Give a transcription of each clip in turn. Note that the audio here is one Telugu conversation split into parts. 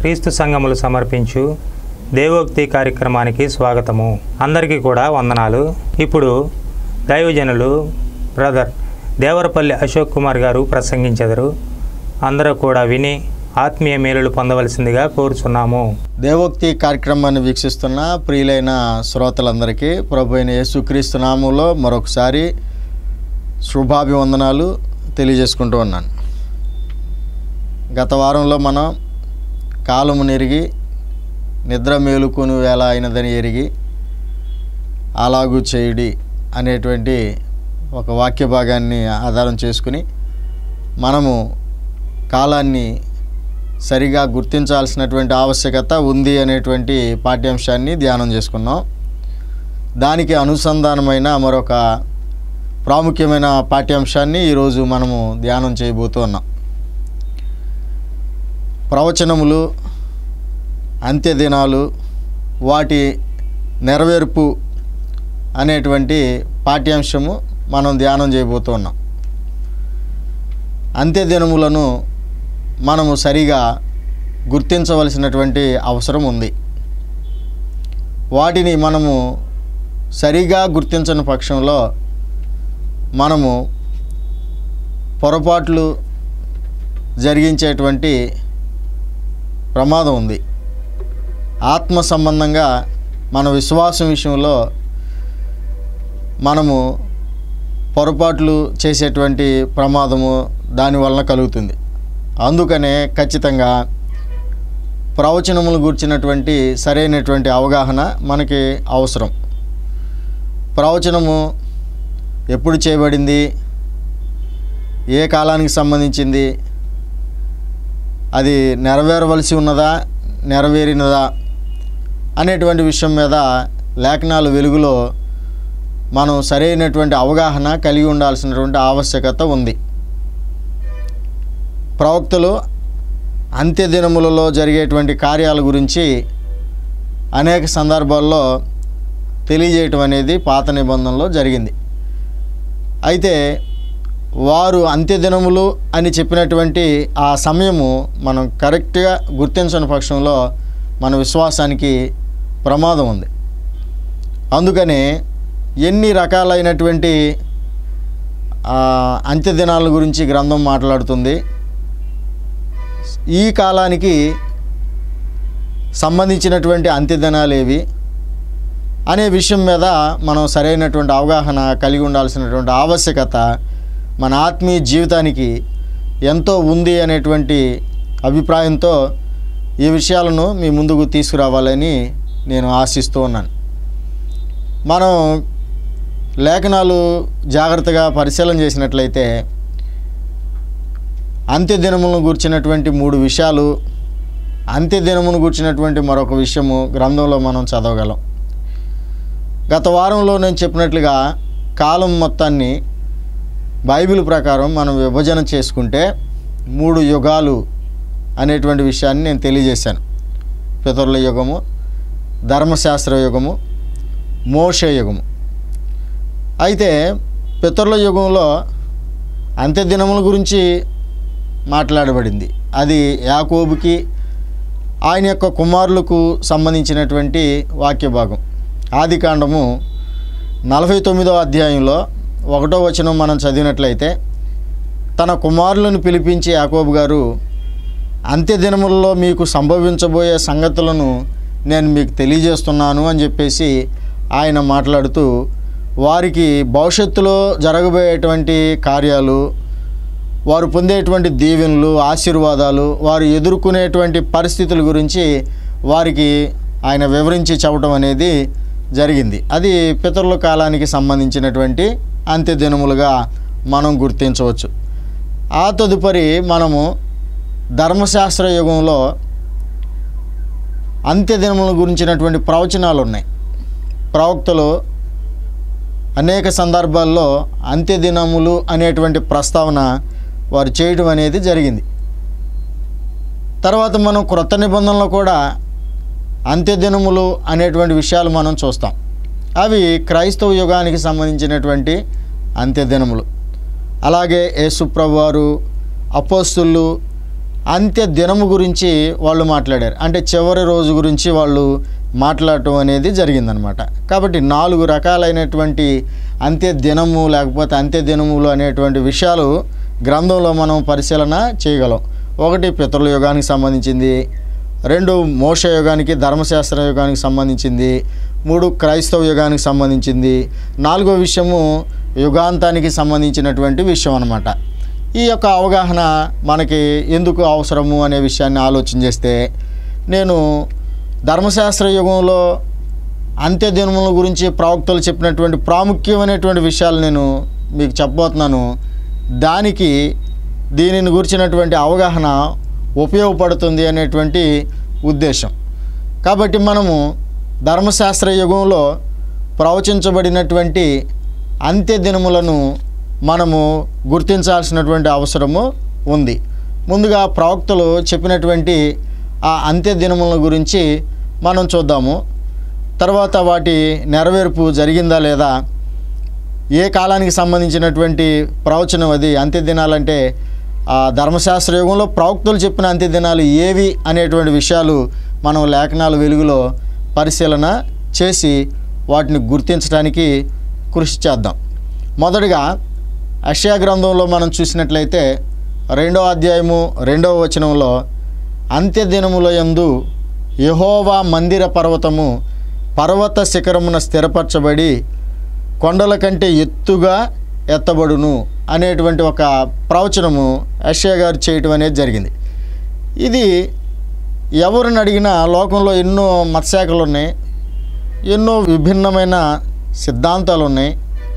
క్రీస్తు సంఘములు సమర్పించు దేవోక్తి కార్యక్రమానికి స్వాగతము అందరికీ కూడా వందనాలు ఇప్పుడు దైవజనులు బ్రదర్ దేవరపల్లి అశోక్ కుమార్ గారు ప్రసంగించెదరు అందరూ కూడా విని ఆత్మీయ మేలులు పొందవలసిందిగా కోరుచున్నాము దేవోక్తి కార్యక్రమాన్ని వీక్షిస్తున్న ప్రియులైన శ్రోతలందరికీ ప్రభు అయిన యేసుక్రీస్తు నామంలో మరొకసారి శుభాభివందనాలు తెలియజేసుకుంటూ ఉన్నాను గత వారంలో మనం కాలము నెరిగి నిద్ర మేలుకొని వేళ అయినదని ఎరిగి అలాగూ చేయుడి అనేటువంటి ఒక వాక్య భాగాన్ని ఆధారం చేసుకుని మనము కాలాన్ని సరిగా గుర్తించాల్సినటువంటి ఆవశ్యకత ఉంది అనేటువంటి పాఠ్యాంశాన్ని ధ్యానం చేసుకున్నాం దానికి అనుసంధానమైన మరొక ప్రాముఖ్యమైన పాఠ్యాంశాన్ని ఈరోజు మనము ధ్యానం చేయబోతూ ఉన్నాం ప్రవచనములు అంత్యదినాలు వాటి నెరవేర్పు అనేటువంటి పాఠ్యాంశము మనం ధ్యానం చేయబోతూ ఉన్నాం అంత్యదినములను మనము సరిగా గుర్తించవలసినటువంటి అవసరం ఉంది వాటిని మనము సరిగా గుర్తించని పక్షంలో మనము పొరపాట్లు జరిగించేటువంటి ప్రమాదం ఉంది ఆత్మ సంబంధంగా మన విశ్వాసం విషయంలో మనము పొరపాట్లు చేసేటువంటి ప్రమాదము దాని వలన కలుగుతుంది అందుకనే ఖచ్చితంగా ప్రవచనములు గుర్చినటువంటి సరైనటువంటి అవగాహన మనకి అవసరం ప్రవచనము ఎప్పుడు చేయబడింది ఏ కాలానికి సంబంధించింది అది నెరవేరవలసి ఉన్నదా నెరవేరినదా అనేటువంటి విషయం మీద లేఖనాల వెలుగులో మనం సరైనటువంటి అవగాహన కలిగి ఉండాల్సినటువంటి ఆవశ్యకత ఉంది ప్రవక్తలు అంత్యదినములలో జరిగేటువంటి కార్యాల గురించి అనేక సందర్భాల్లో తెలియజేయటం అనేది పాత నిబంధనలో జరిగింది అయితే వారు అంత్యదినములు అని చెప్పినటువంటి ఆ సమయము మనం కరెక్ట్గా గుర్తించని పక్షంలో మన విశ్వాసానికి ప్రమాదం ఉంది అందుకని ఎన్ని రకాలైనటువంటి ఆ, అంత్యదినాల గురించి గ్రంథం మాట్లాడుతుంది ఈ కాలానికి సంబంధించినటువంటి అంత్యదినాలు ఏవి అనే విషయం మీద మనం సరైనటువంటి అవగాహన కలిగి ఉండాల్సినటువంటి ఆవశ్యకత మన ఆత్మీయ జీవితానికి ఎంతో ఉంది అనేటువంటి అభిప్రాయంతో ఈ విషయాలను మీ ముందుకు తీసుకురావాలని నేను ఆశిస్తూ ఉన్నాను మనం లేఖనాలు జాగ్రత్తగా పరిశీలన చేసినట్లయితే అంత్యదినములను గుర్చినటువంటి మూడు విషయాలు అంత్యదినమును గుర్చినటువంటి మరొక విషయము గ్రంథంలో మనం చదవగలం గత వారంలో నేను చెప్పినట్లుగా కాలం మొత్తాన్ని బైబిల్ ప్రకారం మనం విభజన చేసుకుంటే మూడు యుగాలు అనేటువంటి విషయాన్ని నేను తెలియజేశాను పితరుల యుగము ధర్మశాస్త్ర యుగము మోషే యుగము అయితే పితరుల యుగంలో అంత్యదినముల గురించి మాట్లాడబడింది అది యాకోబుకి ఆయన యొక్క కుమారులకు సంబంధించినటువంటి వాక్య భాగం ఆది కాండము నలభై తొమ్మిదో అధ్యాయంలో ఒకటో వచనం మనం చదివినట్లయితే తన కుమారులను పిలిపించి యాకోబు గారు అంత్యదినములలో మీకు సంభవించబోయే సంగతులను నేను మీకు తెలియజేస్తున్నాను అని చెప్పేసి ఆయన మాట్లాడుతూ వారికి భవిష్యత్తులో జరగబోయేటువంటి కార్యాలు వారు పొందేటువంటి దీవెనలు ఆశీర్వాదాలు వారు ఎదుర్కొనేటువంటి పరిస్థితుల గురించి వారికి ఆయన వివరించి చెప్పడం అనేది జరిగింది అది పితరుల కాలానికి సంబంధించినటువంటి అంత్యదినములుగా మనం గుర్తించవచ్చు ఆ తదుపరి మనము ధర్మశాస్త్ర యుగంలో అంత్యదినముల గురించినటువంటి ప్రవచనాలు ఉన్నాయి ప్రవక్తలు అనేక సందర్భాల్లో అంత్యదినములు అనేటువంటి ప్రస్తావన వారు చేయడం అనేది జరిగింది తర్వాత మనం క్రొత్త నిబంధనలో కూడా అంత్యదినములు అనేటువంటి విషయాలు మనం చూస్తాం అవి క్రైస్తవ యుగానికి సంబంధించినటువంటి అంత్యదినములు అలాగే యేసుప్రభు వారు అపోస్తులు అంత్య దినము గురించి వాళ్ళు మాట్లాడారు అంటే చివరి రోజు గురించి వాళ్ళు మాట్లాడటం అనేది జరిగిందనమాట కాబట్టి నాలుగు రకాలైనటువంటి అంత్య దినము లేకపోతే అంత్య దినములు అనేటువంటి విషయాలు గ్రంథంలో మనం పరిశీలన చేయగలం ఒకటి పితృల యుగానికి సంబంధించింది రెండు మోష యుగానికి ధర్మశాస్త్ర యుగానికి సంబంధించింది మూడు క్రైస్తవ యుగానికి సంబంధించింది నాలుగో విషయము యుగాంతానికి సంబంధించినటువంటి విషయం అన్నమాట ఈ యొక్క అవగాహన మనకి ఎందుకు అవసరము అనే విషయాన్ని ఆలోచన చేస్తే నేను ధర్మశాస్త్ర యుగంలో అంత్య దినముల గురించి ప్రవక్తలు చెప్పినటువంటి ప్రాముఖ్యమైనటువంటి విషయాలు నేను మీకు చెప్పబోతున్నాను దానికి దీనిని గురించినటువంటి అవగాహన ఉపయోగపడుతుంది అనేటువంటి ఉద్దేశం కాబట్టి మనము ధర్మశాస్త్ర యుగంలో ప్రవచించబడినటువంటి అంత్య దినములను మనము గుర్తించాల్సినటువంటి అవసరము ఉంది ముందుగా ప్రవక్తలు చెప్పినటువంటి ఆ అంత్య దినముల గురించి మనం చూద్దాము తర్వాత వాటి నెరవేర్పు జరిగిందా లేదా ఏ కాలానికి సంబంధించినటువంటి ప్రవచనం అది అంత్య దినాలంటే ఆ ధర్మశాస్త్ర యుగంలో ప్రవక్తలు చెప్పిన అంత్య దినాలు ఏవి అనేటువంటి విషయాలు మనం లేఖనాల వెలుగులో పరిశీలన చేసి వాటిని గుర్తించడానికి కృషి చేద్దాం మొదటగా అక్షయ గ్రంథంలో మనం చూసినట్లయితే రెండో అధ్యాయము రెండవ వచనంలో అంత్య దినముల యందు యహోవా మందిర పర్వతము పర్వత శిఖరమున స్థిరపరచబడి కొండల కంటే ఎత్తుగా ఎత్తబడును అనేటువంటి ఒక ప్రవచనము అక్షయ గారు చేయటం అనేది జరిగింది ఇది ఎవరిని అడిగినా లోకంలో ఎన్నో మత్స్యాకలు ఉన్నాయి ఎన్నో విభిన్నమైన సిద్ధాంతాలు ఉన్నాయి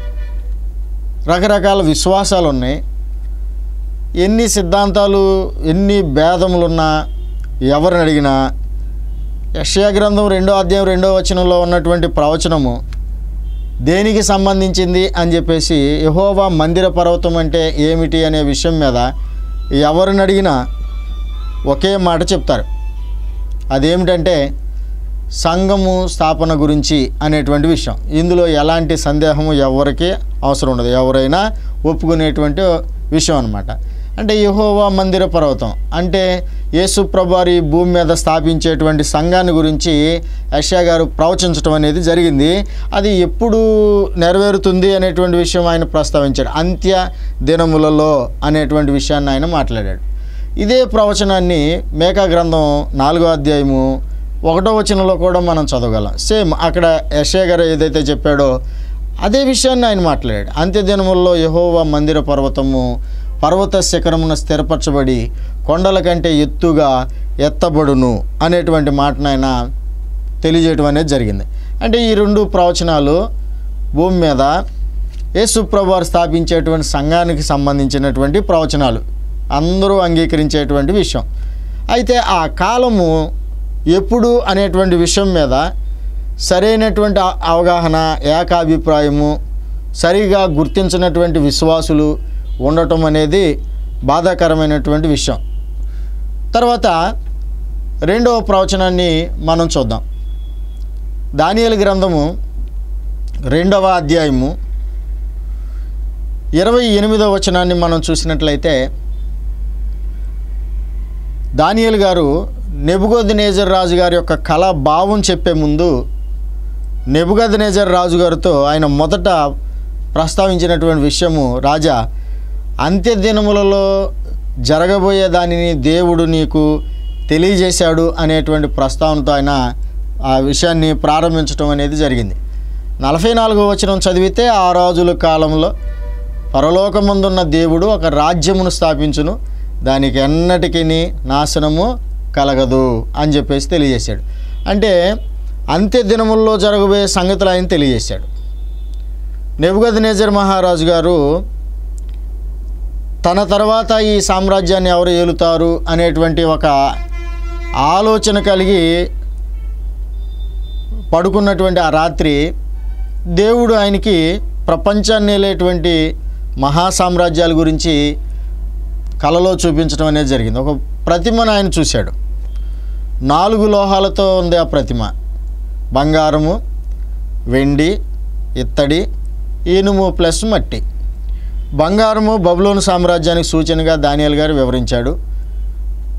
రకరకాల విశ్వాసాలు ఉన్నాయి ఎన్ని సిద్ధాంతాలు ఎన్ని భేదములున్నా ఎవరిని అడిగినా యక్షయ గ్రంథం రెండో అధ్యాయం రెండో వచనంలో ఉన్నటువంటి ప్రవచనము దేనికి సంబంధించింది అని చెప్పేసి యహోవా మందిర పర్వతం అంటే ఏమిటి అనే విషయం మీద ఎవరిని అడిగినా ఒకే మాట చెప్తారు అదేమిటంటే సంఘము స్థాపన గురించి అనేటువంటి విషయం ఇందులో ఎలాంటి సందేహము ఎవరికి అవసరం ఉండదు ఎవరైనా ఒప్పుకునేటువంటి విషయం అనమాట అంటే యహోవా మందిర పర్వతం అంటే యేసు ప్రభువారు ఈ భూమి మీద స్థాపించేటువంటి సంఘాన్ని గురించి యషయా గారు ప్రవచించడం అనేది జరిగింది అది ఎప్పుడు నెరవేరుతుంది అనేటువంటి విషయం ఆయన ప్రస్తావించాడు అంత్య దినములలో అనేటువంటి విషయాన్ని ఆయన మాట్లాడాడు ఇదే ప్రవచనాన్ని మేకా గ్రంథం నాలుగో అధ్యాయము ఒకటో వచనంలో కూడా మనం చదవగలం సేమ్ అక్కడ యశయ గారు ఏదైతే చెప్పాడో అదే విషయాన్ని ఆయన మాట్లాడాడు అంత్య దినముల్లో యహోవా మందిర పర్వతము పర్వత శిఖరమున స్థిరపరచబడి కొండల కంటే ఎత్తుగా ఎత్తబడును అనేటువంటి మాటను ఆయన తెలియజేయడం అనేది జరిగింది అంటే ఈ రెండు ప్రవచనాలు భూమి మీద యేసుప్రభు వారు స్థాపించేటువంటి సంఘానికి సంబంధించినటువంటి ప్రవచనాలు అందరూ అంగీకరించేటువంటి విషయం అయితే ఆ కాలము ఎప్పుడు అనేటువంటి విషయం మీద సరైనటువంటి అ- అవగాహన ఏకాభిప్రాయము సరిగా గుర్తించినటువంటి విశ్వాసులు ఉండటం అనేది బాధాకరమైనటువంటి విషయం తర్వాత రెండవ ప్రవచనాన్ని మనం చూద్దాం దానియేలు గ్రంథము రెండవ అధ్యాయము ఇరవై ఎనిమిదవ వచనాన్ని మనం చూసినట్లయితే దానియేలు గారు నెబుగోద్నేజర్ రాజు గారి యొక్క కళ భావం చెప్పే ముందు నెబుగద్నేజర్ రాజు గారితో ఆయన మొదట ప్రస్తావించినటువంటి విషయము రాజా అంత్య దినములలో జరగబోయే దానిని దేవుడు నీకు తెలియజేశాడు అనేటువంటి ప్రస్తావనతో ఆయన ఆ విషయాన్ని ప్రారంభించడం అనేది జరిగింది నలభై నాలుగో వచనం చదివితే ఆ రాజుల కాలంలో పరలోకమందున్న దేవుడు ఒక రాజ్యమును స్థాపించును దానికి ఎన్నటికీ నాశనము కలగదు అని చెప్పేసి తెలియజేశాడు అంటే అంత్య దినముల్లో జరగబోయే సంగతులు ఆయన తెలియజేశాడు నెబుగద్నేజర్ మహారాజు గారు తన తర్వాత ఈ సామ్రాజ్యాన్ని ఎవరు ఏలుతారు అనేటువంటి ఒక ఆలోచన కలిగి పడుకున్నటువంటి ఆ రాత్రి దేవుడు ఆయనకి ప్రపంచాన్ని వెళ్ళేటువంటి మహా సామ్రాజ్యాల గురించి కలలో చూపించడం అనేది జరిగింది ఒక ప్రతిమను ఆయన చూశాడు నాలుగు లోహాలతో ఉంది ఆ ప్రతిమ బంగారము వెండి ఇత్తడి ఇనుము ప్లస్ మట్టి బంగారము బబులోను సామ్రాజ్యానికి సూచనగా దానియల్ గారు వివరించాడు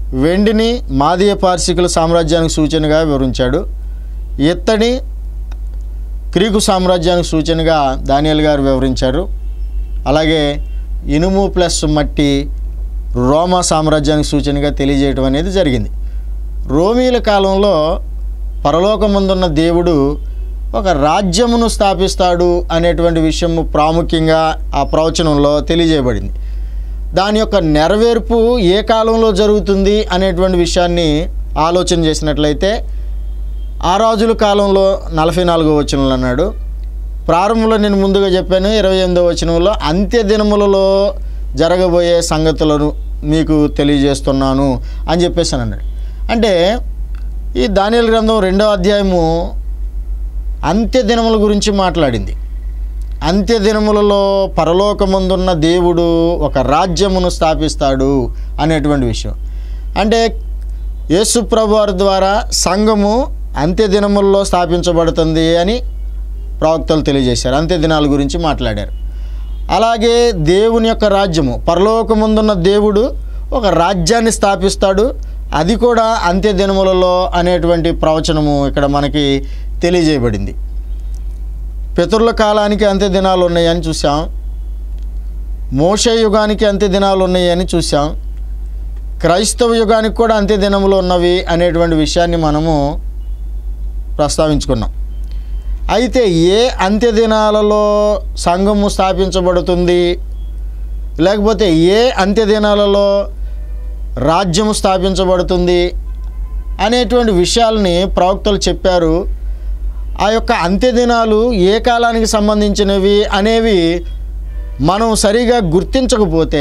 వెండిని మాదీయ పార్శికుల సామ్రాజ్యానికి సూచనగా వివరించాడు ఇత్తడి క్రీకు సామ్రాజ్యానికి సూచనగా దానియల్ గారు వివరించారు అలాగే ఇనుము ప్లస్ మట్టి రోమా సామ్రాజ్యానికి సూచనగా తెలియజేయడం అనేది జరిగింది రోమీల కాలంలో పరలోకముందున్న దేవుడు ఒక రాజ్యమును స్థాపిస్తాడు అనేటువంటి విషయము ప్రాముఖ్యంగా ఆ ప్రవచనంలో తెలియజేయబడింది దాని యొక్క నెరవేర్పు ఏ కాలంలో జరుగుతుంది అనేటువంటి విషయాన్ని ఆలోచన చేసినట్లయితే ఆ రాజుల కాలంలో నలభై నాలుగో వచనంలో అన్నాడు ప్రారంభంలో నేను ముందుగా చెప్పాను ఇరవై ఎనిమిదో వచనంలో అంత్య దినములలో జరగబోయే సంగతులను మీకు తెలియజేస్తున్నాను అని చెప్పేసి అని అన్నాడు అంటే ఈ దానియల్ గ్రంథం రెండో అధ్యాయము అంత్య దినముల గురించి మాట్లాడింది అంత్య దినములలో పరలోకమందున్న దేవుడు ఒక రాజ్యమును స్థాపిస్తాడు అనేటువంటి విషయం అంటే యేసుప్రభు వారి ద్వారా సంఘము అంత్య దినములలో స్థాపించబడుతుంది అని ప్రవక్తలు తెలియజేశారు అంత్య దినాల గురించి మాట్లాడారు అలాగే దేవుని యొక్క రాజ్యము పరలోకముందున్న దేవుడు ఒక రాజ్యాన్ని స్థాపిస్తాడు అది కూడా అంత్య దినములలో అనేటువంటి ప్రవచనము ఇక్కడ మనకి తెలియజేయబడింది పితరుల కాలానికి అంత్య దినాలు ఉన్నాయని చూసాం మోషే యుగానికి అంత్య దినాలు ఉన్నాయని చూసాం క్రైస్తవ యుగానికి కూడా అంత్య దినములు ఉన్నవి అనేటువంటి విషయాన్ని మనము ప్రస్తావించుకున్నాం అయితే ఏ అంత్య దినాలలో సంఘము స్థాపించబడుతుంది లేకపోతే ఏ అంత్య దినాలలో రాజ్యము స్థాపించబడుతుంది అనేటువంటి విషయాల్ని ప్రవక్తలు చెప్పారు ఆ యొక్క అంత్య దినాలు ఏ కాలానికి సంబంధించినవి అనేవి మనం సరిగా గుర్తించకపోతే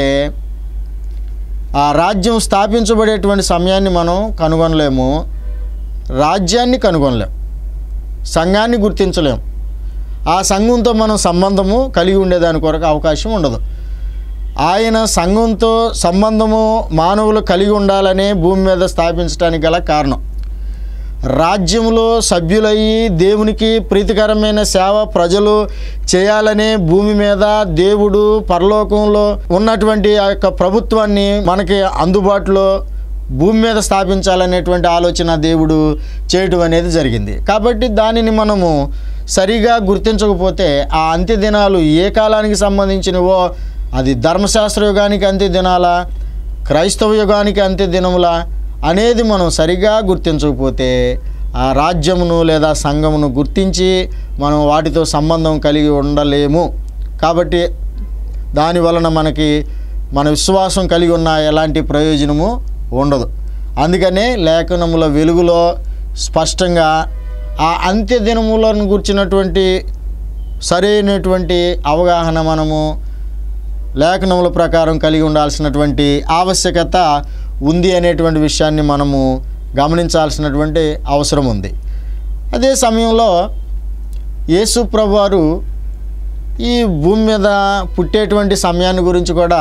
ఆ రాజ్యం స్థాపించబడేటువంటి సమయాన్ని మనం కనుగొనలేము రాజ్యాన్ని కనుగొనలేం సంఘాన్ని గుర్తించలేం ఆ సంఘంతో మనం సంబంధము కలిగి ఉండేదాని కొరకు అవకాశం ఉండదు ఆయన సంఘంతో సంబంధము మానవులు కలిగి ఉండాలనే భూమి మీద స్థాపించడానికి గల కారణం రాజ్యంలో సభ్యులయ్యి దేవునికి ప్రీతికరమైన సేవ ప్రజలు చేయాలనే భూమి మీద దేవుడు పరలోకంలో ఉన్నటువంటి ఆ యొక్క ప్రభుత్వాన్ని మనకి అందుబాటులో భూమి మీద స్థాపించాలనేటువంటి ఆలోచన దేవుడు చేయటం అనేది జరిగింది కాబట్టి దానిని మనము సరిగా గుర్తించకపోతే ఆ అంత్య దినాలు ఏ కాలానికి సంబంధించినవో అది ధర్మశాస్త్ర యుగానికి అంత్య దినాల క్రైస్తవ యుగానికి అంత్య దినముల అనేది మనం సరిగా గుర్తించకపోతే ఆ రాజ్యమును లేదా సంఘమును గుర్తించి మనం వాటితో సంబంధం కలిగి ఉండలేము కాబట్టి దాని వలన మనకి మన విశ్వాసం కలిగి ఉన్న ఎలాంటి ప్రయోజనము ఉండదు అందుకనే లేఖనముల వెలుగులో స్పష్టంగా ఆ అంత్య దినములను గుర్చినటువంటి సరైనటువంటి అవగాహన మనము లేఖనముల ప్రకారం కలిగి ఉండాల్సినటువంటి ఆవశ్యకత ఉంది అనేటువంటి విషయాన్ని మనము గమనించాల్సినటువంటి అవసరం ఉంది అదే సమయంలో యేసు ప్రభువారు ఈ భూమి మీద పుట్టేటువంటి సమయాన్ని గురించి కూడా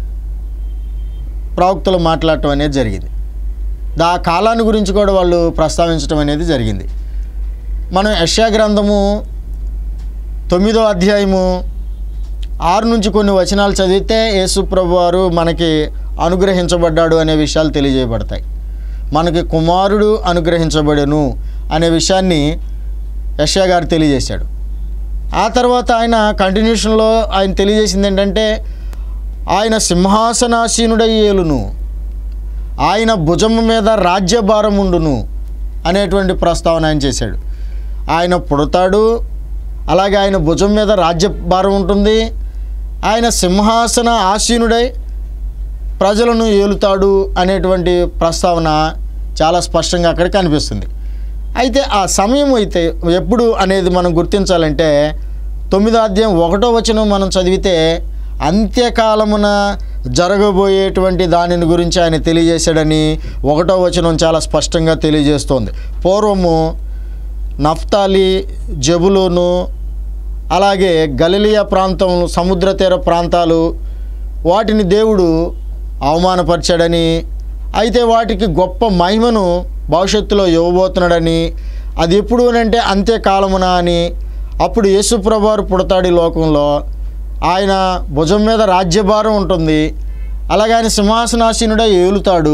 ప్రవక్తలు మాట్లాడటం అనేది జరిగింది దా కాలాన్ని గురించి కూడా వాళ్ళు ప్రస్తావించడం అనేది జరిగింది మనం యశా గ్రంథము తొమ్మిదో అధ్యాయము ఆరు నుంచి కొన్ని వచనాలు చదివితే యేసు ప్రభు వారు మనకి అనుగ్రహించబడ్డాడు అనే విషయాలు తెలియజేయబడతాయి మనకి కుమారుడు అనుగ్రహించబడెను అనే విషయాన్ని యశా గారు తెలియజేశాడు ఆ తర్వాత ఆయన కంటిన్యూషన్లో ఆయన తెలియజేసింది ఏంటంటే ఆయన సింహాసనాసీనుడై ఏలును ఆయన భుజము మీద రాజ్యభారం ఉండును అనేటువంటి ప్రస్తావన ఆయన చేశాడు ఆయన పుడతాడు అలాగే ఆయన భుజం మీద రాజ్యభారం ఉంటుంది ఆయన సింహాసన ఆసీనుడై ప్రజలను ఏలుతాడు అనేటువంటి ప్రస్తావన చాలా స్పష్టంగా అక్కడ కనిపిస్తుంది అయితే ఆ సమయం అయితే ఎప్పుడు అనేది మనం గుర్తించాలంటే తొమ్మిదో అధ్యాయం ఒకటో వచనం మనం చదివితే అంత్యకాలమున జరగబోయేటువంటి దానిని గురించి ఆయన తెలియజేశాడని ఒకటో వచనం చాలా స్పష్టంగా తెలియజేస్తోంది పూర్వము నఫ్తాలి జబులోను అలాగే గలిలియా ప్రాంతం సముద్ర తీర ప్రాంతాలు వాటిని దేవుడు అవమానపరిచాడని అయితే వాటికి గొప్ప మహిమను భవిష్యత్తులో ఇవ్వబోతున్నాడని అది ఎప్పుడు అంటే అంత్యకాలమున అని అప్పుడు యేసుప్రభువారు పుడతాడు ఈ లోకంలో ఆయన భుజం మీద రాజ్యభారం ఉంటుంది అలాగే ఆయన సింహాసనాసీనుడై ఏలుతాడు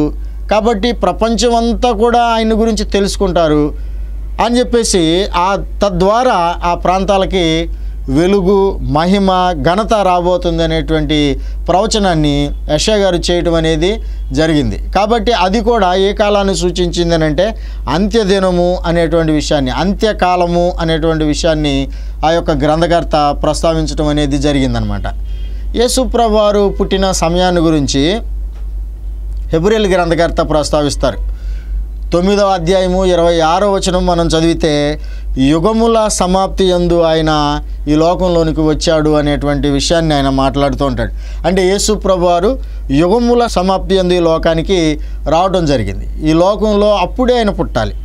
కాబట్టి ప్రపంచం అంతా కూడా ఆయన గురించి తెలుసుకుంటారు అని చెప్పేసి ఆ తద్వారా ఆ ప్రాంతాలకి వెలుగు మహిమ ఘనత రాబోతుంది అనేటువంటి ప్రవచనాన్ని యశా గారు చేయటం అనేది జరిగింది కాబట్టి అది కూడా ఏ కాలాన్ని సూచించింది అని అంటే అంత్యదినము అనేటువంటి విషయాన్ని అంత్యకాలము అనేటువంటి విషయాన్ని ఆ యొక్క గ్రంథకర్త ప్రస్తావించడం అనేది జరిగిందనమాట యేసుప్రభు వారు పుట్టిన సమయాన్ని గురించి హెబ్రిల్ గ్రంథకర్త ప్రస్తావిస్తారు తొమ్మిదవ అధ్యాయము ఇరవై ఆరో వచనం మనం చదివితే యుగముల సమాప్తి యందు ఆయన ఈ లోకంలోనికి వచ్చాడు అనేటువంటి విషయాన్ని ఆయన మాట్లాడుతూ ఉంటాడు అంటే యేసు ప్రభు వారు యుగముల సమాప్తి యందు ఈ లోకానికి రావడం జరిగింది ఈ లోకంలో అప్పుడే ఆయన పుట్టాలి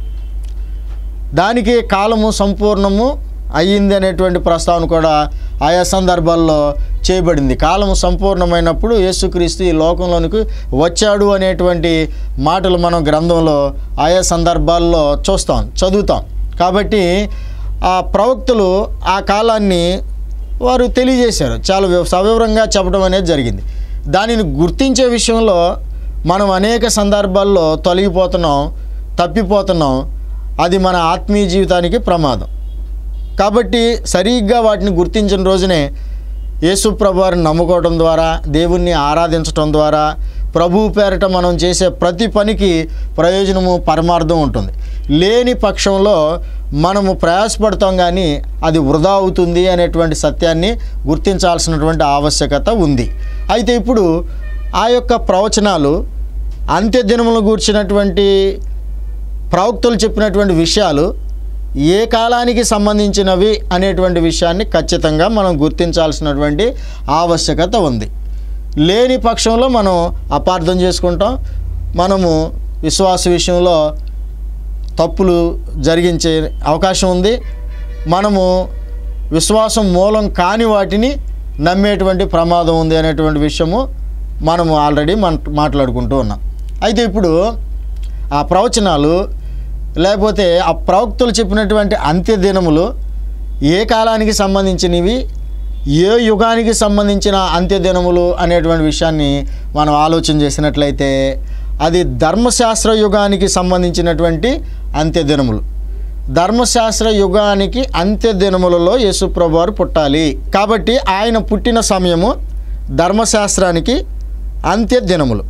దానికి కాలము సంపూర్ణము అయ్యింది అనేటువంటి ప్రస్తావన కూడా ఆయా సందర్భాల్లో చేయబడింది కాలము సంపూర్ణమైనప్పుడు యేసుక్రీస్తు ఈ లోకంలోనికి వచ్చాడు అనేటువంటి మాటలు మనం గ్రంథంలో ఆయా సందర్భాల్లో చూస్తాం చదువుతాం కాబట్టి ఆ ప్రవక్తలు ఆ కాలాన్ని వారు తెలియజేశారు చాలా వివ- సవివరంగా చెప్పడం అనేది జరిగింది దానిని గుర్తించే విషయంలో మనం అనేక సందర్భాల్లో తొలగిపోతున్నాం తప్పిపోతున్నాం అది మన ఆత్మీయ జీవితానికి ప్రమాదం కాబట్టి సరిగ్గా వాటిని గుర్తించిన రోజునే యేసు ప్రభువారిని నమ్ముకోవడం ద్వారా దేవుణ్ణి ఆరాధించటం ద్వారా ప్రభువు పేరట మనం చేసే ప్రతి పనికి ప్రయోజనము పరమార్థం ఉంటుంది లేని పక్షంలో మనము ప్రయాసపడతాం కానీ అది వృధా అవుతుంది అనేటువంటి సత్యాన్ని గుర్తించాల్సినటువంటి ఆవశ్యకత ఉంది అయితే ఇప్పుడు ఆ యొక్క ప్రవచనాలు అంత్యదినములు గూర్చినటువంటి ప్రవక్తలు చెప్పినటువంటి విషయాలు ఏ కాలానికి సంబంధించినవి అనేటువంటి విషయాన్ని ఖచ్చితంగా మనం గుర్తించాల్సినటువంటి ఆవశ్యకత ఉంది లేని పక్షంలో మనం అపార్థం చేసుకుంటాం మనము విశ్వాస విషయంలో తప్పులు జరిగించే అవకాశం ఉంది మనము విశ్వాసం మూలం కాని వాటిని నమ్మేటువంటి ప్రమాదం ఉంది అనేటువంటి విషయము మనము ఆల్రెడీ మన మాట్లాడుకుంటూ ఉన్నాం అయితే ఇప్పుడు ఆ ప్రవచనాలు లేకపోతే ఆ ప్రవక్తలు చెప్పినటువంటి అంత్య దినములు ఏ కాలానికి సంబంధించినవి ఏ యుగానికి సంబంధించిన అంత్య దినములు అనేటువంటి విషయాన్ని మనం ఆలోచన చేసినట్లయితే అది ధర్మశాస్త్ర యుగానికి సంబంధించినటువంటి అంత్య దినములు ధర్మశాస్త్ర యుగానికి అంత్య దినములలో యేసుప్రభు వారు పుట్టాలి కాబట్టి ఆయన పుట్టిన సమయము ధర్మశాస్త్రానికి అంత్య దినములు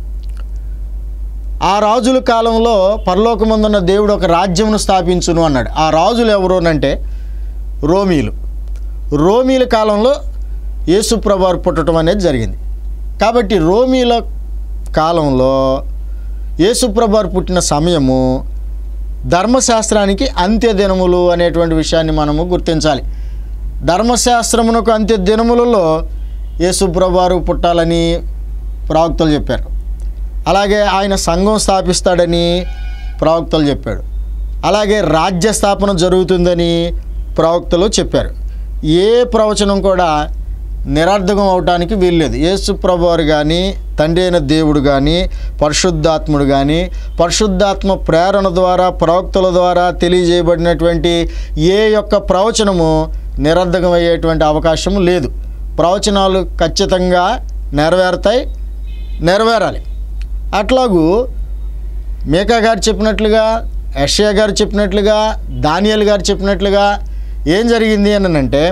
ఆ రాజుల కాలంలో పరలోకమందున్న దేవుడు ఒక రాజ్యమును స్థాపించును అన్నాడు ఆ రాజులు ఎవరు అంటే రోమీలు రోమీల కాలంలో యేసుప్రభు పుట్టడం అనేది జరిగింది కాబట్టి రోమీల కాలంలో యేసుప్రభు పుట్టిన సమయము ధర్మశాస్త్రానికి అంత్య దినములు అనేటువంటి విషయాన్ని మనము గుర్తించాలి ధర్మశాస్త్రమునకు అంత్య దినములలో యేసుప్రభు పుట్టాలని ప్రవక్తలు చెప్పారు అలాగే ఆయన సంఘం స్థాపిస్తాడని ప్రవక్తలు చెప్పాడు అలాగే రాజ్య స్థాపన జరుగుతుందని ప్రవక్తలు చెప్పారు ఏ ప్రవచనం కూడా నిరర్ధకం అవటానికి వీల్లేదు యేసు ప్రభువారు కానీ తండ్రి అయిన దేవుడు కానీ పరిశుద్ధాత్ముడు కానీ పరిశుద్ధాత్మ ప్రేరణ ద్వారా ప్రవక్తల ద్వారా తెలియజేయబడినటువంటి ఏ యొక్క ప్రవచనము నిరర్ధకం అయ్యేటువంటి అవకాశం లేదు ప్రవచనాలు ఖచ్చితంగా నెరవేరుతాయి నెరవేరాలి అట్లాగూ మేకా గారు చెప్పినట్లుగా యషయా గారు చెప్పినట్లుగా దానియల్ గారు చెప్పినట్లుగా ఏం జరిగింది అని అంటే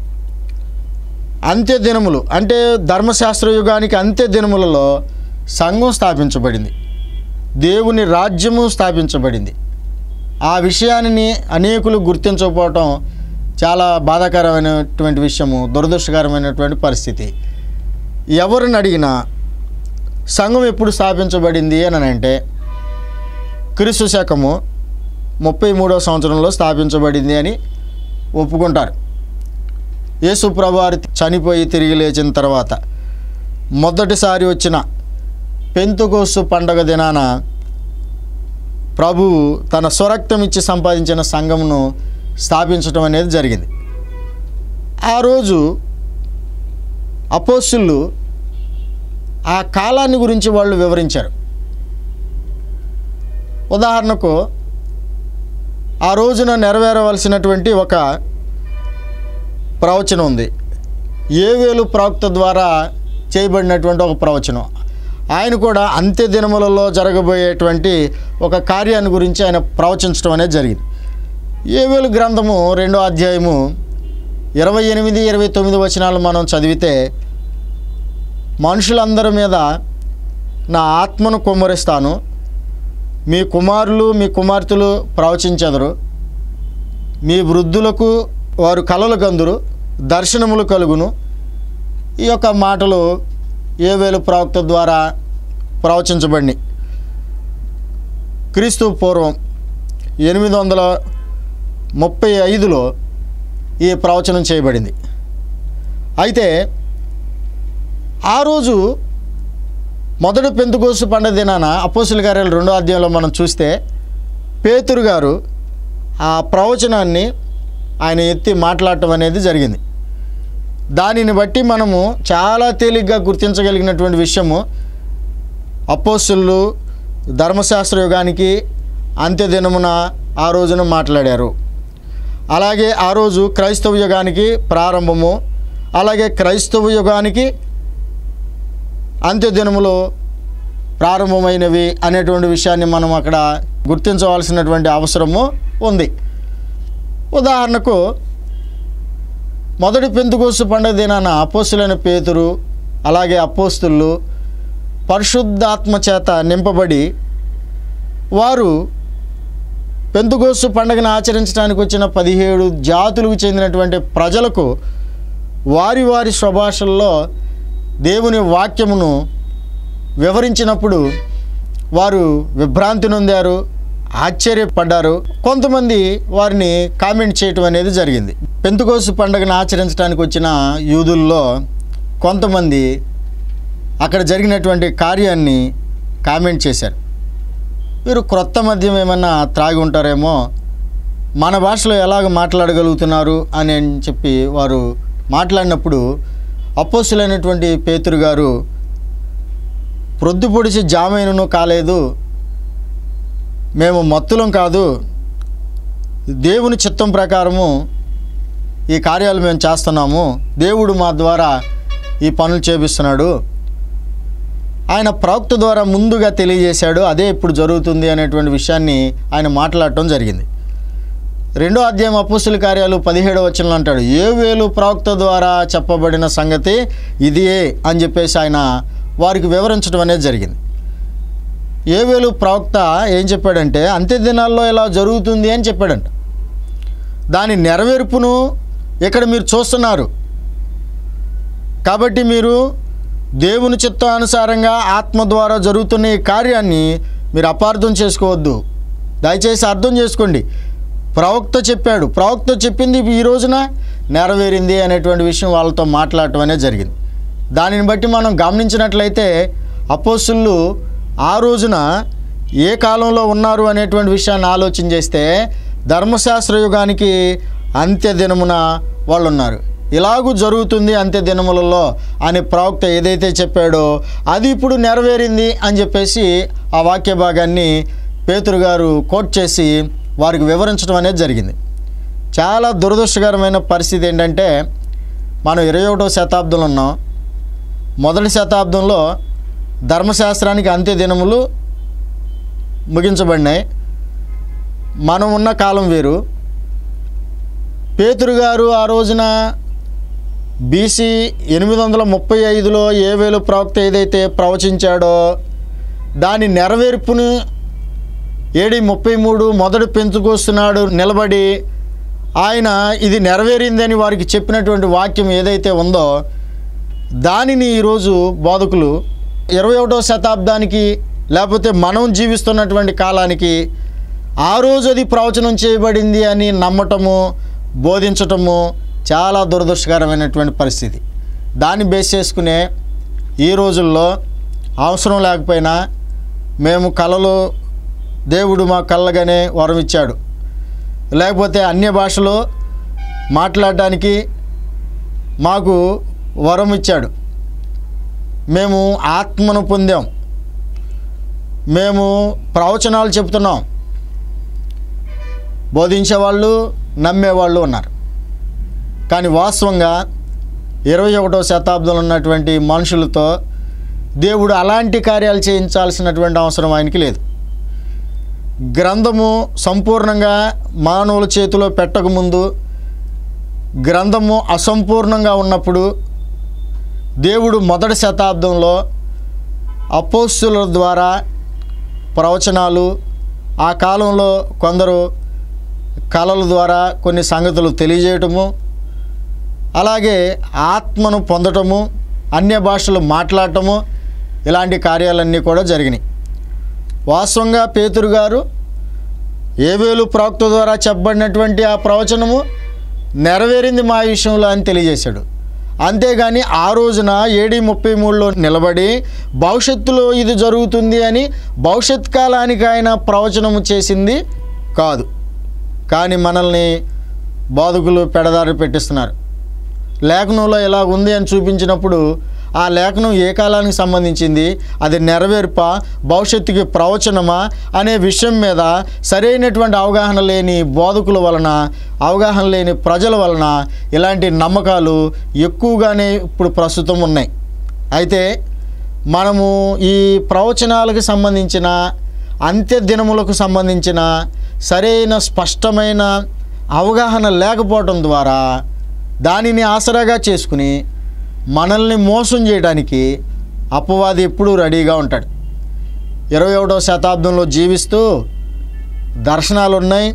అంత్య దినములు అంటే ధర్మశాస్త్ర యుగానికి అంత్య దినములలో సంఘం స్థాపించబడింది దేవుని రాజ్యము స్థాపించబడింది ఆ విషయాన్ని అనేకులు గుర్తించకపోవటం చాలా బాధాకరమైనటువంటి విషయము దురదృష్టకరమైనటువంటి పరిస్థితి ఎవరిని అడిగినా సంఘం ఎప్పుడు స్థాపించబడింది అని అంటే క్రీస్తు శకము ముప్పై మూడో సంవత్సరంలో స్థాపించబడింది అని ఒప్పుకుంటారు యేసు ప్రభువారు చనిపోయి తిరిగి లేచిన తర్వాత మొదటిసారి వచ్చిన పెంతుకోసు పండగ దినాన ప్రభువు తన స్వరక్తం ఇచ్చి సంపాదించిన సంఘమును స్థాపించడం అనేది జరిగింది ఆ రోజు అపోస్తులు ఆ కాలాన్ని గురించి వాళ్ళు వివరించారు ఉదాహరణకు ఆ రోజున నెరవేరవలసినటువంటి ఒక ప్రవచనం ఉంది ఏవేలు ప్రవక్త ద్వారా చేయబడినటువంటి ఒక ప్రవచనం ఆయన కూడా అంత్య దినములలో జరగబోయేటువంటి ఒక కార్యాన్ని గురించి ఆయన ప్రవచించడం అనేది జరిగింది ఏవేలు గ్రంథము రెండో అధ్యాయము ఇరవై ఎనిమిది ఇరవై తొమ్మిది వచనాలు మనం చదివితే మనుషులందరి మీద నా ఆత్మను కుమ్మరిస్తాను మీ కుమారులు మీ కుమార్తెలు ప్రవచించెదరు మీ వృద్ధులకు వారు కలలు కందురు దర్శనములు కలుగును ఈ యొక్క మాటలు ఏవేలు ప్రవక్త ద్వారా ప్రవచించబడినాయి క్రీస్తు పూర్వం ఎనిమిది వందల ముప్పై ఐదులో ఈ ప్రవచనం చేయబడింది అయితే ఆ రోజు మొదటి పెంతుకోసు పండుగ దినాన అపోసుల కార్యాలు రెండో అధ్యాయంలో మనం చూస్తే పేతురు గారు ఆ ప్రవచనాన్ని ఆయన ఎత్తి మాట్లాడటం అనేది జరిగింది దానిని బట్టి మనము చాలా తేలిగ్గా గుర్తించగలిగినటువంటి విషయము అపోస్తులు ధర్మశాస్త్ర యుగానికి అంత్యదినమున ఆ రోజున మాట్లాడారు అలాగే ఆ రోజు క్రైస్తవ యుగానికి ప్రారంభము అలాగే క్రైస్తవ యుగానికి అంత్యదినములో ప్రారంభమైనవి అనేటువంటి విషయాన్ని మనం అక్కడ గుర్తించవలసినటువంటి అవసరము ఉంది ఉదాహరణకు మొదటి పెంతుకోసు పండుగ దినాన అపోస్తులైన పేతురు అలాగే అపోస్తులు పరిశుద్ధాత్మ చేత నింపబడి వారు పెంతుకోసు పండుగను ఆచరించడానికి వచ్చిన పదిహేడు జాతులకు చెందినటువంటి ప్రజలకు వారి వారి స్వభాషల్లో దేవుని వాక్యమును వివరించినప్పుడు వారు విభ్రాంతి నొందారు ఆశ్చర్యపడ్డారు కొంతమంది వారిని కామెంట్ చేయటం అనేది జరిగింది పెంతుకోసు పండుగను ఆచరించడానికి వచ్చిన యూదుల్లో కొంతమంది అక్కడ జరిగినటువంటి కార్యాన్ని కామెంట్ చేశారు వీరు క్రొత్త మద్యం ఏమన్నా త్రాగి ఉంటారేమో మన భాషలో ఎలాగ మాట్లాడగలుగుతున్నారు అని చెప్పి వారు మాట్లాడినప్పుడు అపోసులైనటువంటి పేతురు గారు ప్రొద్దు పొడిచి జామైనను కాలేదు మేము మత్తులం కాదు దేవుని చిత్తం ప్రకారము ఈ కార్యాలు మేము చేస్తున్నాము దేవుడు మా ద్వారా ఈ పనులు చేపిస్తున్నాడు ఆయన ప్రవక్త ద్వారా ముందుగా తెలియజేశాడు అదే ఇప్పుడు జరుగుతుంది అనేటువంటి విషయాన్ని ఆయన మాట్లాడటం జరిగింది రెండో అధ్యాయం అపుస్తుల కార్యాలు పదిహేడవ వచనంలో అంటాడు ఏ వేలు ప్రవక్త ద్వారా చెప్పబడిన సంగతి ఇదియే అని చెప్పేసి ఆయన వారికి వివరించడం అనేది జరిగింది ఏ వేలు ప్రవక్త ఏం చెప్పాడంటే అంత్య దినాల్లో ఇలా జరుగుతుంది అని చెప్పాడంట దాని నెరవేర్పును ఇక్కడ మీరు చూస్తున్నారు కాబట్టి మీరు దేవుని చిత్తానుసారంగా ఆత్మ ద్వారా జరుగుతున్న ఈ కార్యాన్ని మీరు అపార్థం చేసుకోవద్దు దయచేసి అర్థం చేసుకోండి ప్రవక్త చెప్పాడు ప్రవక్త చెప్పింది ఈ రోజున నెరవేరింది అనేటువంటి విషయం వాళ్ళతో మాట్లాడటం అనేది జరిగింది దానిని బట్టి మనం గమనించినట్లయితే అపోస్తులు ఆ రోజున ఏ కాలంలో ఉన్నారు అనేటువంటి విషయాన్ని ఆలోచన చేస్తే ధర్మశాస్త్ర యుగానికి అంత్య దినమున వాళ్ళు ఉన్నారు ఇలాగూ జరుగుతుంది అంత్య దినములలో అని ప్రవక్త ఏదైతే చెప్పాడో అది ఇప్పుడు నెరవేరింది అని చెప్పేసి ఆ వాక్య భాగాన్ని పేతురు గారు కోట్ చేసి వారికి వివరించడం అనేది జరిగింది చాలా దురదృష్టకరమైన పరిస్థితి ఏంటంటే మనం ఇరవై ఒకటో శతాబ్దంలో ఉన్నాం మొదటి శతాబ్దంలో ధర్మశాస్త్రానికి అంత్య దినములు ముగించబడినాయి మనం ఉన్న కాలం వేరు పేతురు గారు ఆ రోజున బీసీ ఎనిమిది వందల ముప్పై ఐదులో ఏ వేలు ప్రవక్త ఏదైతే ప్రవచించాడో దాని నెరవేర్పుని ఏడి ముప్పై మూడు మొదటి పెంచుకొస్తున్నాడు నిలబడి ఆయన ఇది నెరవేరిందని వారికి చెప్పినటువంటి వాక్యం ఏదైతే ఉందో దానిని ఈరోజు బోధకులు ఇరవై ఒకటో శతాబ్దానికి లేకపోతే మనం జీవిస్తున్నటువంటి కాలానికి ఆ రోజు అది ప్రవచనం చేయబడింది అని నమ్మటము బోధించటము చాలా దురదృష్టకరమైనటువంటి పరిస్థితి దాన్ని బేస్ చేసుకునే ఈ రోజుల్లో అవసరం లేకపోయినా మేము కళలు దేవుడు మా కళ్ళగానే వరం ఇచ్చాడు లేకపోతే అన్య భాషలో మాట్లాడడానికి మాకు వరం ఇచ్చాడు మేము ఆత్మను పొందాం మేము ప్రవచనాలు చెప్తున్నాం బోధించేవాళ్ళు నమ్మేవాళ్ళు ఉన్నారు కానీ వాస్తవంగా ఇరవై ఒకటో శతాబ్దంలో ఉన్నటువంటి మనుషులతో దేవుడు అలాంటి కార్యాలు చేయించాల్సినటువంటి అవసరం ఆయనకి లేదు గ్రంథము సంపూర్ణంగా మానవుల చేతిలో పెట్టకముందు గ్రంథము అసంపూర్ణంగా ఉన్నప్పుడు దేవుడు మొదటి శతాబ్దంలో అపోస్తుల ద్వారా ప్రవచనాలు ఆ కాలంలో కొందరు కళల ద్వారా కొన్ని సంగతులు తెలియజేయటము అలాగే ఆత్మను పొందటము అన్య భాషలు మాట్లాడటము ఇలాంటి కార్యాలన్నీ కూడా జరిగినాయి వాస్తవంగా పేతురు గారు ఏవేలు ప్రవక్త ద్వారా చెప్పబడినటువంటి ఆ ప్రవచనము నెరవేరింది మా విషయంలో అని తెలియజేశాడు అంతేగాని ఆ రోజున ఏడి ముప్పై మూడులో నిలబడి భవిష్యత్తులో ఇది జరుగుతుంది అని భవిష్యత్ కాలానికి ఆయన ప్రవచనము చేసింది కాదు కానీ మనల్ని బాధకులు పెడదారి పెట్టిస్తున్నారు లేఖనంలో ఇలా ఉంది అని చూపించినప్పుడు ఆ లేఖనం ఏ కాలానికి సంబంధించింది అది నెరవేర్ప భవిష్యత్తుకి ప్రవచనమా అనే విషయం మీద సరైనటువంటి అవగాహన లేని బోధకుల వలన అవగాహన లేని ప్రజల వలన ఇలాంటి నమ్మకాలు ఎక్కువగానే ఇప్పుడు ప్రస్తుతం ఉన్నాయి అయితే మనము ఈ ప్రవచనాలకు సంబంధించిన అంత్య దినములకు సంబంధించిన సరైన స్పష్టమైన అవగాహన లేకపోవటం ద్వారా దానిని ఆసరాగా చేసుకుని మనల్ని మోసం చేయడానికి అపవాది ఎప్పుడూ రెడీగా ఉంటాడు ఇరవై ఒకటవ శతాబ్దంలో జీవిస్తూ దర్శనాలు ఉన్నాయి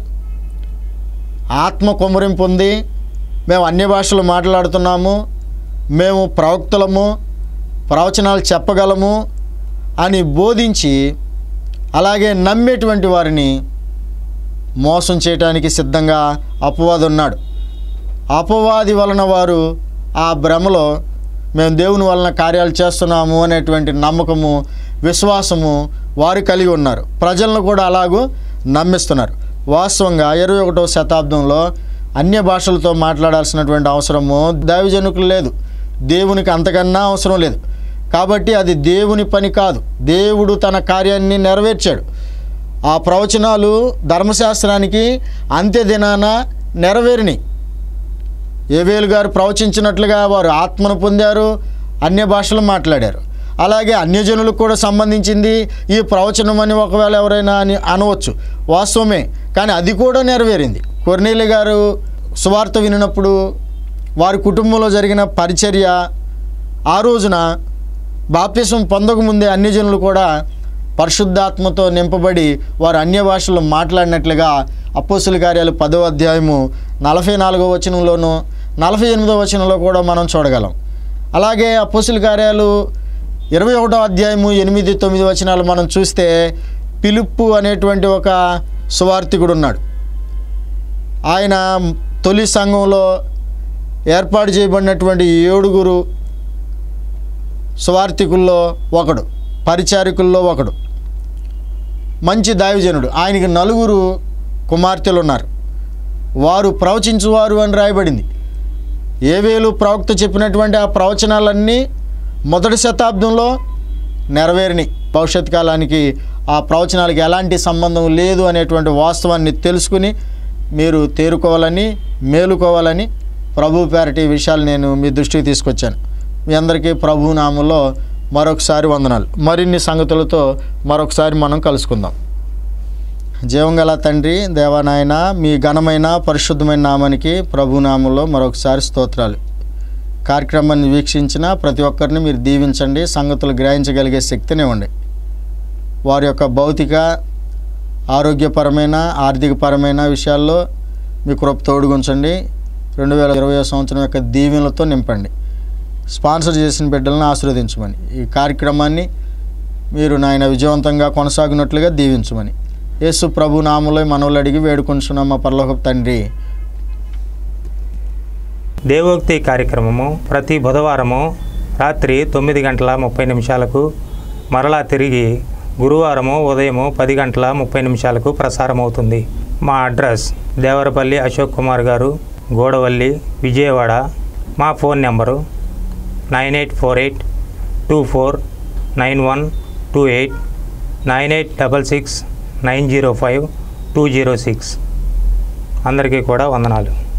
ఆత్మ కుమరింపు ఉంది మేము అన్య భాషలు మాట్లాడుతున్నాము మేము ప్రవక్తలము ప్రవచనాలు చెప్పగలము అని బోధించి అలాగే నమ్మేటువంటి వారిని మోసం చేయడానికి సిద్ధంగా అపవాది ఉన్నాడు అపవాది వలన వారు ఆ భ్రమలో మేము దేవుని వలన కార్యాలు చేస్తున్నాము అనేటువంటి నమ్మకము విశ్వాసము వారు కలిగి ఉన్నారు ప్రజలను కూడా అలాగూ నమ్మిస్తున్నారు వాస్తవంగా ఇరవై ఒకటో శతాబ్దంలో అన్య భాషలతో మాట్లాడాల్సినటువంటి అవసరము దైవజనుకులు లేదు దేవునికి అంతకన్నా అవసరం లేదు కాబట్టి అది దేవుని పని కాదు దేవుడు తన కార్యాన్ని నెరవేర్చాడు ఆ ప్రవచనాలు ధర్మశాస్త్రానికి అంత్య దినాన నెరవేరినాయి ఏవేలు గారు ప్రవచించినట్లుగా వారు ఆత్మను పొందారు అన్య భాషలు మాట్లాడారు అలాగే అన్యజనులకు కూడా సంబంధించింది ఈ ప్రవచనం అని ఒకవేళ ఎవరైనా అని అనవచ్చు వాస్తవమే కానీ అది కూడా నెరవేరింది కొర్నేలి గారు సువార్త వినినప్పుడు వారి కుటుంబంలో జరిగిన పరిచర్య ఆ రోజున బాప్తిసం పొందకముందే అన్యజనులు కూడా పరిశుద్ధాత్మతో నింపబడి వారు అన్య భాషలు మాట్లాడినట్లుగా అపోస్తుల కార్యాలు పదో అధ్యాయము నలభై నాలుగో వచనంలోను నలభై ఎనిమిదో వచనంలో కూడా మనం చూడగలం అలాగే అపోస్తుల కార్యాలు ఇరవై ఒకటో అధ్యాయము ఎనిమిది తొమ్మిది వచనాలు మనం చూస్తే పిలుపు అనేటువంటి ఒక సువార్థికుడు ఉన్నాడు ఆయన తొలి సంఘంలో ఏర్పాటు చేయబడినటువంటి ఏడుగురు సువార్థికుల్లో ఒకడు పరిచారికుల్లో ఒకడు మంచి దైవజనుడు ఆయనకి నలుగురు కుమార్తెలు ఉన్నారు వారు ప్రవచించువారు అని రాయబడింది ఏవేలు ప్రవక్త చెప్పినటువంటి ఆ ప్రవచనాలన్నీ మొదటి శతాబ్దంలో నెరవేరినాయి భవిష్యత్ కాలానికి ఆ ప్రవచనాలకి ఎలాంటి సంబంధం లేదు అనేటువంటి వాస్తవాన్ని తెలుసుకుని మీరు తేరుకోవాలని మేలుకోవాలని ప్రభు పేరటి ఈ విషయాలు నేను మీ దృష్టికి తీసుకొచ్చాను మీ అందరికీ ప్రభు నామంలో మరొకసారి వందనాలు మరిన్ని సంగతులతో మరొకసారి మనం కలుసుకుందాం జీవంగల తండ్రి దేవానాయన మీ ఘనమైన పరిశుద్ధమైన నామానికి ప్రభు నామంలో మరొకసారి స్తోత్రాలు కార్యక్రమాన్ని వీక్షించిన ప్రతి ఒక్కరిని మీరు దీవించండి సంగతులు గ్రహించగలిగే శక్తిని ఇవ్వండి వారి యొక్క భౌతిక ఆరోగ్యపరమైన ఆర్థికపరమైన విషయాల్లో మీ కృప తోడుగుంచండి రెండు వేల ఇరవై సంవత్సరం యొక్క దీవెనలతో నింపండి స్పాన్సర్ చేసిన బిడ్డలను ఆశీర్వదించమని ఈ కార్యక్రమాన్ని మీరు నాయన విజయవంతంగా కొనసాగినట్లుగా దీవించమని యేసు ప్రభు నామంలో మనవులు అడిగి వేడుకొంచున్నాం మా పరలోక తండ్రి దేవోక్తి కార్యక్రమము ప్రతి బుధవారము రాత్రి తొమ్మిది గంటల ముప్పై నిమిషాలకు మరలా తిరిగి గురువారము ఉదయము పది గంటల ముప్పై నిమిషాలకు ప్రసారం అవుతుంది మా అడ్రస్ దేవరపల్లి అశోక్ కుమార్ గారు గోడవల్లి విజయవాడ మా phone number nine eight four eight two four nine one two eight nine eight double six nine zero five two zero six అందరికీ కూడా వందనాలు